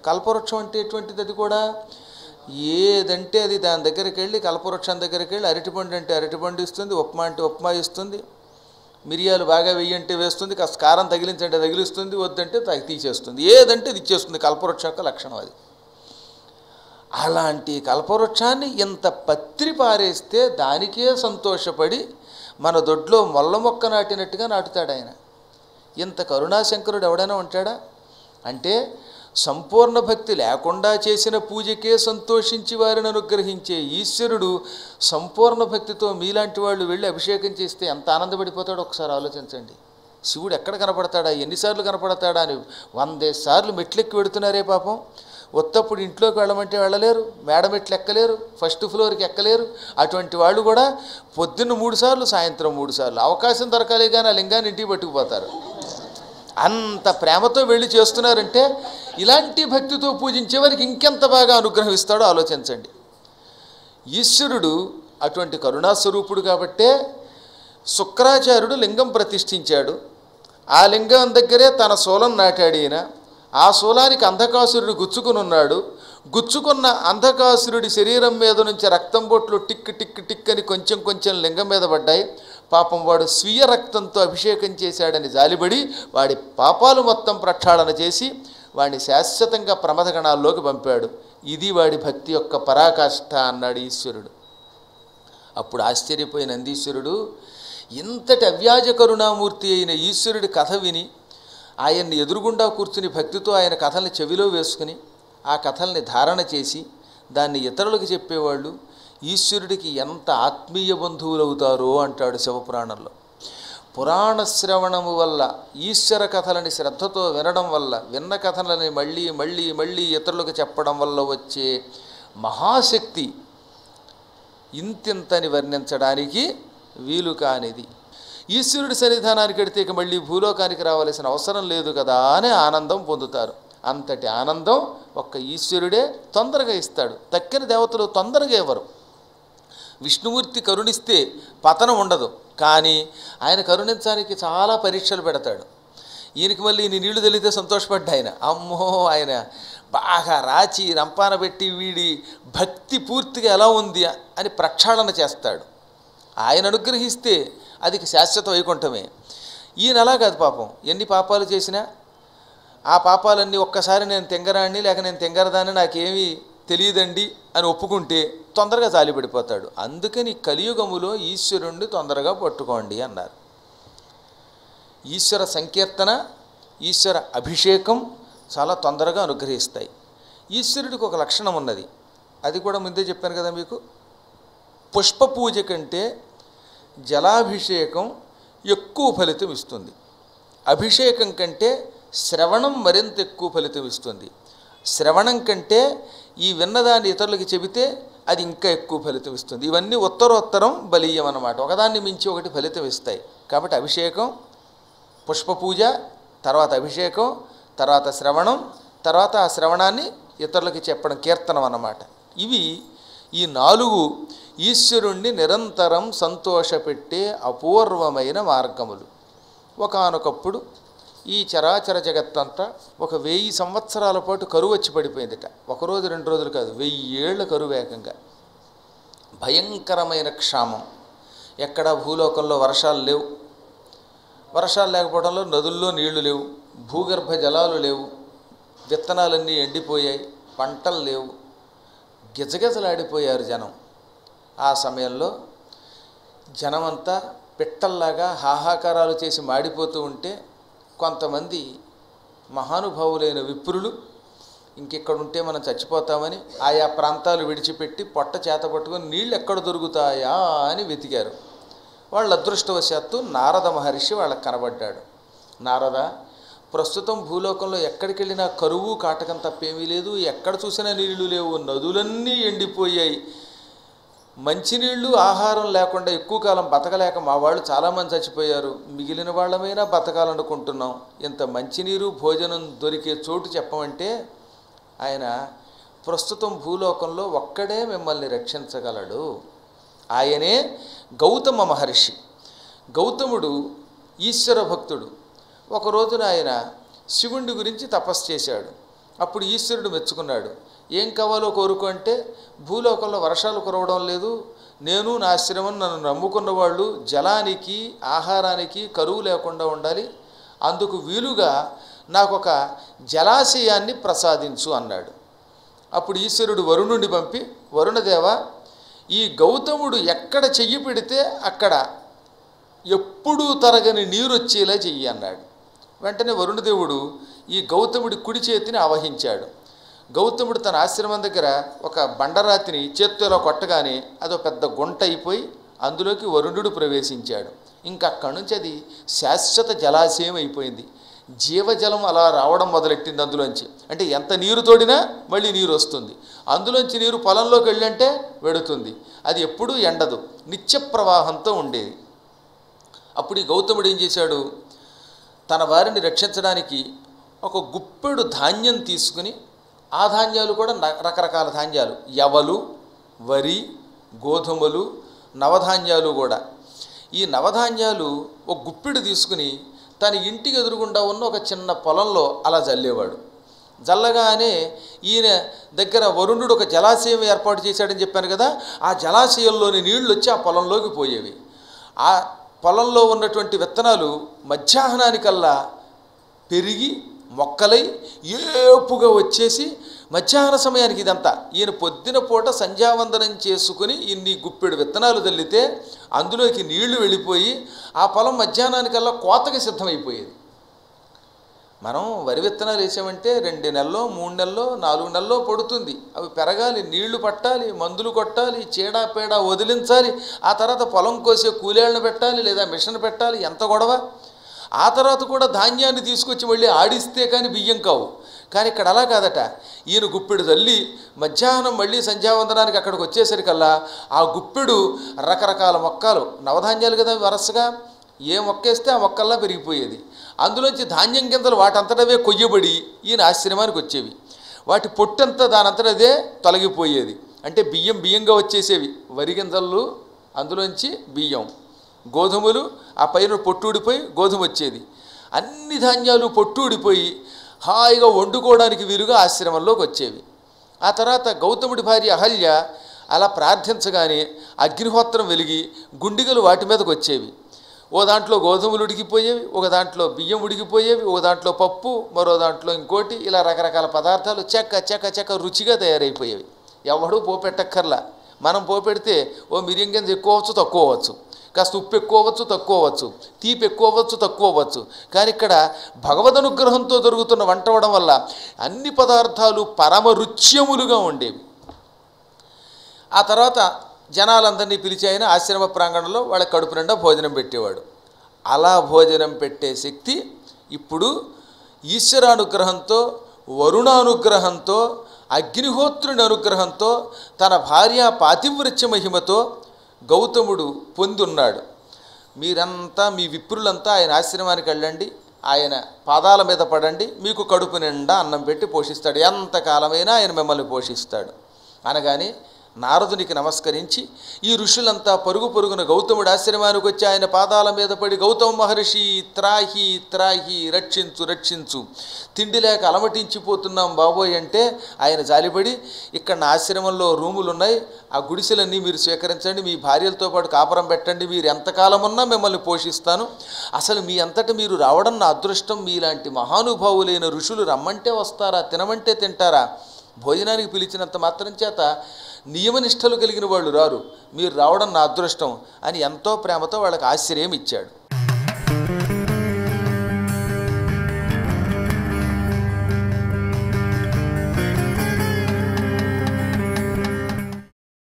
కల్పవృక్షం అంటే ఎటువంటిది అది కూడా ఏదంటే అది దాని దగ్గరికి వెళ్ళి కల్పవృక్షం దగ్గరికి వెళ్ళి అరటిపండు అంటే అరటిపండు ఇస్తుంది ఉప్మా అంటే ఉప్మా ఇస్తుంది మిరియాలు బాగా వెయ్యంటే వేస్తుంది కాస్త కారం తగిలించంటే తగిలిస్తుంది వద్దంటే తగి తీసేస్తుంది ఏదంటే ఇది ఇచ్చేస్తుంది కల్పవృక్షం యొక్క లక్షణం అది అలాంటి కల్పవృక్షాన్ని ఇంత పత్రి పారేస్తే దానికే సంతోషపడి మన దొడ్లో మొల్ల మొక్క నాటినట్టుగా నాటుతాడు ఆయన ఇంత కరుణాశంకరుడు ఎవడైనా ఉంటాడా అంటే సంపూర్ణ భక్తి లేకుండా చేసిన పూజకే సంతోషించి వారిని అనుగ్రహించే ఈశ్వరుడు సంపూర్ణ భక్తితో మీలాంటి వాళ్ళు వెళ్ళి అభిషేకం చేస్తే ఎంత ఆనందపడిపోతాడో ఒకసారి ఆలోచించండి శివుడు ఎక్కడ కనపడతాడా ఎన్నిసార్లు కనపడతాడా అని వందే సార్లు మెట్లెక్కి పెడుతున్నారే పాపం ఒత్తప్పుడు ఇంట్లోకి వెళ్ళమంటే వెళ్ళలేరు మేడ మెట్లు ఎక్కలేరు ఫస్ట్ ఫ్లోర్కి ఎక్కలేరు అటువంటి వాళ్ళు కూడా పొద్దున్న మూడు సార్లు సాయంత్రం మూడు సార్లు అవకాశం దొరకాలి కానీ ఆ లింగాన్ని ఇంటికి పట్టుకుపోతారు అంత ప్రేమతో వెళ్ళి చేస్తున్నారంటే ఇలాంటి భక్తితో పూజించే వారికి ఇంకెంత బాగా అనుగ్రహం ఇస్తాడో ఆలోచించండి ఈశ్వరుడు అటువంటి కరుణాస్వరూపుడు కాబట్టే శుక్రాచార్యుడు లింగం ప్రతిష్ఠించాడు ఆ లింగం దగ్గరే తన శూలం నాటాడు ఈయన ఆ శూలానికి అంధకాసురుడు గుచ్చుకుని ఉన్నాడు గుచ్చుకున్న అంధకాసురుడి శరీరం మీద నుంచి రక్తం బొట్లు టిక్ టిక్ టిక్ అని కొంచెం కొంచెం లింగం మీద పడ్డాయి పాపం వాడు స్వీయ రక్తంతో అభిషేకం చేశాడని జాలిపడి వాడి పాపాలు మొత్తం ప్రక్షాళన చేసి వాడిని శాశ్వతంగా ప్రమథగణాల్లోకి పంపాడు ఇది వాడి భక్తి యొక్క పరాకాష్ఠ అన్నాడు ఈశ్వరుడు అప్పుడు ఆశ్చర్యపోయిన నందీశ్వరుడు ఇంతటి అవ్యాజ కరుణామూర్తి అయిన ఈశ్వరుడి కథ విని ఆయన్ని ఎదురుగుండా కూర్చుని భక్తితో ఆయన కథల్ని చెవిలో వేసుకుని ఆ కథల్ని ధారణ చేసి దాన్ని ఇతరులకు చెప్పేవాళ్ళు ఈశ్వరుడికి ఎంత ఆత్మీయ బంధువులవుతారో అంటాడు శివపురాణంలో పురాణ శ్రవణము వల్ల ఈశ్వర కథలని శ్రద్ధతో వినడం వల్ల విన్న కథలని మళ్ళీ మళ్ళీ మళ్ళీ ఇతరులకు చెప్పడం వల్ల వచ్చే మహాశక్తి ఇంతింతని వర్ణించడానికి వీలు కానిది ఈశ్వరుడి సన్నిధానానికి వెడితే ఇక మళ్ళీ భూలోకానికి రావాల్సిన అవసరం లేదు కదా అని ఆనందం పొందుతారు అంతటి ఆనందం ఒక్క ఈశ్వరుడే తొందరగా ఇస్తాడు తక్కిన దేవతలు తొందరగా ఇవ్వరు విష్ణుమూర్తి కరుణిస్తే పతనం ఉండదు కానీ ఆయన కరుణించడానికి చాలా పరీక్షలు పెడతాడు ఈయనకి మళ్ళీ నీ నీళ్లు తెలిగితే సంతోషపడ్డా ఆయన అమ్మో ఆయన బాగా రాచి రంపాన పెట్టి వీడి భక్తి పూర్తిగా ఎలా ఉంది అని ప్రక్షాళన చేస్తాడు ఆయన అనుగ్రహిస్తే అది శాశ్వత వైకుంఠమే ఈయన అలా కాదు పాపం ఎన్ని పాపాలు చేసినా ఆ పాపాలన్నీ ఒక్కసారి నేను తెంగరాన్ని లేక నేను తెంగరదాన్ని నాకేమీ తెలియదండి అని ఒప్పుకుంటే తొందరగా జాలిపడిపోతాడు అందుకని కలియుగములో ఈశ్వరుణ్ణి తొందరగా పట్టుకోండి అన్నారు ఈశ్వర సంకీర్తన ఈశ్వర అభిషేకం చాలా తొందరగా అనుగ్రహిస్తాయి ఈశ్వరుడికి ఒక లక్షణం ఉన్నది అది కూడా ముందే చెప్పాను కదా మీకు పుష్ప పూజ కంటే జలాభిషేకం ఎక్కువ ఫలితం ఇస్తుంది అభిషేకం కంటే శ్రవణం మరింత ఎక్కువ ఫలితం ఇస్తుంది శ్రవణం కంటే ఈ విన్నదాన్ని ఇతరులకి చెబితే అది ఇంకా ఎక్కువ ఫలితం ఇస్తుంది ఇవన్నీ ఉత్తరోత్తరం బలీయం అన్నమాట ఒకదాన్ని మించి ఒకటి ఫలితం ఇస్తాయి కాబట్టి అభిషేకం పుష్ప పూజ తర్వాత అభిషేకం తర్వాత శ్రవణం తర్వాత ఆ శ్రవణాన్ని ఇతరులకి చెప్పడం కీర్తనం అన్నమాట ఇవి ఈ నాలుగు ఈశ్వరుణ్ణి నిరంతరం సంతోషపెట్టే అపూర్వమైన మార్గములు ఒకానొకప్పుడు ఈ చరాచర జగత్తంతా ఒక వెయ్యి సంవత్సరాల పాటు కరువు వచ్చి పడిపోయిందిట ఒకరోజు రెండు రోజులు కాదు వెయ్యి ఏళ్ల కరువు ఏకంగా భయంకరమైన క్షామం ఎక్కడ భూలోకంలో వర్షాలు లేవు వర్షాలు లేకపోవడంలో నదుల్లో నీళ్లు లేవు భూగర్భ జలాలు లేవు విత్తనాలన్నీ ఎండిపోయాయి పంటలు లేవు గిజగిజలాడిపోయారు జనం ఆ సమయంలో జనమంతా పిట్టల్లాగా హాహాకారాలు చేసి మాడిపోతూ ఉంటే కొంతమంది మహానుభావులైన విప్రులు ఇంకెక్కడ ఉంటే మనం చచ్చిపోతామని ఆయా ప్రాంతాలు విడిచిపెట్టి పొట్ట చేత పట్టుకొని నీళ్ళు ఎక్కడ దొరుకుతాయా అని వెతికారు వాళ్ళ అదృష్టవశాత్తు నారద మహర్షి వాళ్ళకి కనబడ్డాడు నారద ప్రస్తుతం భూలోకంలో ఎక్కడికి వెళ్ళినా కరువు కాటకం తప్పేమీ లేదు ఎక్కడ చూసినా నీళ్లు లేవు నదులన్నీ ఎండిపోయాయి మంచినీళ్ళు ఆహారం లేకుండా ఎక్కువ కాలం బతకలేక మా వాళ్ళు చాలామంది చచ్చిపోయారు మిగిలిన వాళ్ళమైనా బతకాలనుకుంటున్నాం ఇంత మంచినీరు భోజనం దొరికే చోటు చెప్పమంటే ఆయన ప్రస్తుతం భూలోకంలో ఒక్కడే మిమ్మల్ని రక్షించగలడు ఆయనే గౌతమ మహర్షి గౌతముడు ఈశ్వర భక్తుడు ఒక రోజున ఆయన శివుడి గురించి తపస్సు చేశాడు అప్పుడు ఈశ్వరుడు మెచ్చుకున్నాడు ఏం కావాలో కోరుకో అంటే భూలోకంలో వర్షాలు కురవడం లేదు నేను నా ఆశ్రమం నన్ను నమ్ముకున్న వాళ్ళు జలానికి ఆహారానికి కరువు లేకుండా ఉండాలి అందుకు వీలుగా నాకు ఒక జలాశయాన్ని ప్రసాదించు అన్నాడు అప్పుడు ఈశ్వరుడు వరుణుడిని పంపి వరుణదేవ ఈ గౌతముడు ఎక్కడ చెయ్యి పెడితే అక్కడ ఎప్పుడూ తరగని నీరు వచ్చేలా చెయ్యి అన్నాడు వెంటనే వరుణదేవుడు ఈ గౌతముడి కుడి చేతిని ఆవహించాడు గౌతముడు తన ఆశ్రమం దగ్గర ఒక బండరాతిని చేత్తో కొట్టగానే అదో పెద్ద గుంట అయిపోయి అందులోకి వరుణుడు ప్రవేశించాడు ఇంకా అక్కడి నుంచి అది శాశ్వత జలాశయం అయిపోయింది జీవజలం అలా రావడం మొదలెట్టింది అందులోంచి అంటే ఎంత నీరు తోడినా మళ్ళీ నీరు వస్తుంది అందులోంచి నీరు పొలంలోకి వెళ్ళంటే వెడుతుంది అది ఎప్పుడూ ఎండదు నిత్య ప్రవాహంతో ఉండేది అప్పుడు ఈ గౌతముడు ఏం చేశాడు తన వారిని రక్షించడానికి ఒక గుప్పెడు ధాన్యం తీసుకుని ఆ ధాన్యాలు కూడా న- రకరకాల ధాన్యాలు యవలు వరి గోధుమలు నవధాన్యాలు కూడా ఈ నవధాన్యాలు ఒక గుప్పెడు తీసుకుని తన ఇంటికి ఎదురుగుండా ఉన్న ఒక చిన్న పొలంలో అలా జల్లేవాడు జల్లగానే ఈయన దగ్గర వరుణుడు ఒక జలాశయం ఏర్పాటు చేశాడని చెప్పాను కదా ఆ జలాశయంలోని నీళ్లు వచ్చి ఆ పొలంలోకి పోయేవి ఆ పొలంలో ఉన్నటువంటి విత్తనాలు మధ్యాహ్నానికల్లా పెరిగి మొక్కలై ఏపుగా వచ్చేసి మధ్యాహ్న సమయానికి ఇదంతా ఈయన పొద్దున పూట సంధ్యావందనం చేసుకుని ఇన్ని గుప్పెడు విత్తనాలు తల్లితే అందులోకి నీళ్లు వెళ్ళిపోయి ఆ పొలం మధ్యాహ్నానికల్లా కోతకి సిద్ధమైపోయేది మనం వరి విత్తనాలు వేసామంటే రెండు నెలల్లో మూడు నెలల్లో నాలుగు నెలల్లో పడుతుంది అవి పెరగాలి నీళ్లు పట్టాలి మందులు కొట్టాలి చీడ పేడ వదిలించాలి ఆ తర్వాత పొలం కోసే కూలేళ్ళని పెట్టాలి లేదా మిషన్ పెట్టాలి ఎంత గొడవ ఆ తర్వాత కూడా ధాన్యాన్ని తీసుకొచ్చి మళ్ళీ ఆడిస్తే కానీ బియ్యం కావు కానీ ఇక్కడ అలా కాదట ఈయన గుప్పెడు తల్లి మధ్యాహ్నం మళ్ళీ సంధ్యావందనానికి అక్కడికి వచ్చేసరికల్లా ఆ గుప్పెడు రకరకాల మొక్కలు నవధాన్యాలు కదా వరసగా ఏ మొక్కేస్తే ఆ మొక్కల్లా పెరిగిపోయేది అందులోంచి ధాన్యం గింజలు వాటంతటవే కొయ్యబడి ఈయన ఆశ్రమానికి వచ్చేవి వాటి పొట్టంతా దానంతటదే తొలగిపోయేది అంటే బియ్యం బియ్యంగా వచ్చేసేవి వరి గింజలు అందులోంచి బియ్యం గోధుమలు ఆ పైన పొట్టూడిపోయి గోధుమ వచ్చేది అన్ని ధాన్యాలు పొట్టూడిపోయి హాయిగా వండుకోవడానికి వీలుగా ఆశ్రమంలోకి వచ్చేవి ఆ తర్వాత గౌతముడి భార్య అహల్య అలా ప్రార్థించగానే అగ్నిహోత్రం వెలిగి గుండిగలు వాటి మీదకి వచ్చేవి ఓ దాంట్లో గోధుమలు ఉడికిపోయేవి ఒక దాంట్లో బియ్యం ఉడికిపోయేవి ఒక దాంట్లో పప్పు మరో దాంట్లో ఇంకోటి ఇలా రకరకాల పదార్థాలు చెక్క చెక్క చెక్క రుచిగా తయారైపోయేవి ఎవడూ పోపెట్టక్కర్లా మనం పోపెడితే ఓ మిరియం గింజ ఎక్కువ అవ్వచ్చు తక్కువ అవ్వచ్చు కాస్త ఉప్పు ఎక్కువ అవ్వచ్చు తక్కువ అవ్వచ్చు తీపి ఎక్కువ అవ్వచ్చు తక్కువ అవ్వచ్చు కానీ ఇక్కడ భగవద్ అనుగ్రహంతో జరుగుతున్న వంట అవడం వల్ల అన్ని పదార్థాలు పరమ రుచ్యములుగా ఉండేవి ఆ తర్వాత జనాలందరినీ పిలిచి ఆయన ఆశ్రమ ప్రాంగణంలో వాళ్ళ కడుపు నిండా భోజనం పెట్టేవాడు అలా భోజనం పెట్టే శక్తి ఇప్పుడు ఈశ్వరానుగ్రహంతో వరుణానుగ్రహంతో అగ్నిహోత్రుని అనుగ్రహంతో తన భార్య పాతివృత్య మహిమతో గౌతముడు పొందున్నాడు మీరంతా మీ విప్రులంతా ఆయన ఆశ్రమానికి వెళ్ళండి ఆయన పాదాల మీద పడండి మీకు కడుపు నిండా అన్నం పెట్టి పోషిస్తాడు ఎంతకాలమైనా ఆయన మిమ్మల్ని పోషిస్తాడు అనగానే నారదునికి నమస్కరించి ఈ ఋషులంతా పరుగు పరుగున గౌతముడి ఆశ్రమానికి వచ్చి ఆయన పాదాల మీద పడి గౌతమ మహర్షి త్రాహి త్రాహి రక్షించు రక్షించు తిండి లేక అలమటించిపోతున్నాం బాబోయ్ అంటే ఆయన జాలిపడి ఇక్కడ నా ఆశ్రమంలో రూములు ఉన్నాయి ఆ గుడిసెలన్నీ మీరు స్వీకరించండి మీ భార్యలతో పాటు కాపురం పెట్టండి మీరు ఎంతకాలం ఉన్నా మిమ్మల్ని పోషిస్తాను అసలు మీ అంతట మీరు రావడం నా అదృష్టం మీలాంటి మహానుభావులైన ఋషులు రమ్మంటే వస్తారా తినమంటే తింటారా భోజనానికి పిలిచినంత మాత్రం చేత నియమనిష్టలు కలిగిన వాళ్ళు రారు మీరు రావడం నా అదృష్టం అని ఎంతో ప్రేమతో వాళ్ళకి ఆశ్చర్యం ఇచ్చాడు